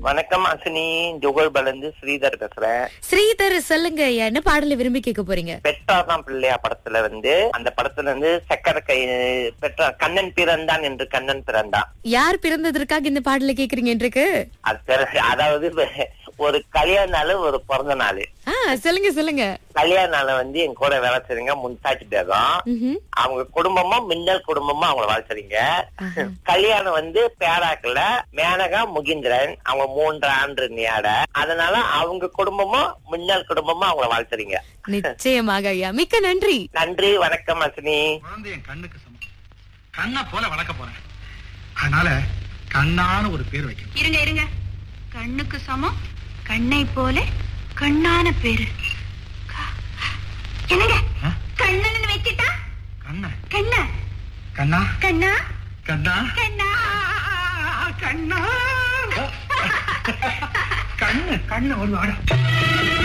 வணக்கம் அசினி ஜுகழ்பல இருந்து ஸ்ரீதர் பேசுறேன் ஸ்ரீதர் சொல்லுங்க என்ன பாடல விரும்பி கேட்க போறீங்க பெற்றார் தான் பிள்ளையா படத்துல வந்து அந்த படத்துல வந்து சக்கர கை பெற்றார் கண்ணன் பிறந்தான் என்று கண்ணன் பிறந்தான் யார் பிறந்ததற்காக இந்த பாடல கேக்குறீங்க இன்றைக்கு அது பிற- அதாவது ஒரு கல்யாண நாள் ஒரு பிறந்த நாள் ஆ சொல்லுங்க சொல்லுங்க கல்யாண நாள் வந்து என் கூட வேலை செய்றீங்க முன்சாட்சி பேகம் ம்ஹும். அவங்க குடும்பமும் மின்னல் குடும்பமும் அவங்கள வாழ்த்துறீங்க ஆஹா. கல்யாணம் வந்து பேராக்கல மேனகா முகிந்திரன் அவங்க மூன்று ஆண்டு நியாட அதனால அவங்க குடும்பமும் மின்னல் குடும்பமும் அவங்கள வாழ்த்துறீங்க நிச்சயமாக ஐயா மிக்க நன்றி நன்றி வணக்கம் அசினி குழந்தை என் கண்ணுக்கு சமம் கண்ணை போல வளர்க்க போறேன் அதனால கண்ணான ஒரு பேர் வைக்கணும் இருங்க இருங்க கண்ணுக்கு சமம் கண்ணை போல கண்ணான பேரு க- என்னங்க ஆ? கண்ணன் வச்சுட்டா கண்ண கண்ணா கண்ணா கண்ணா கண்ணா கண்ணா கண்ணா கண்ணு கண்ணு ஒரு வாடம்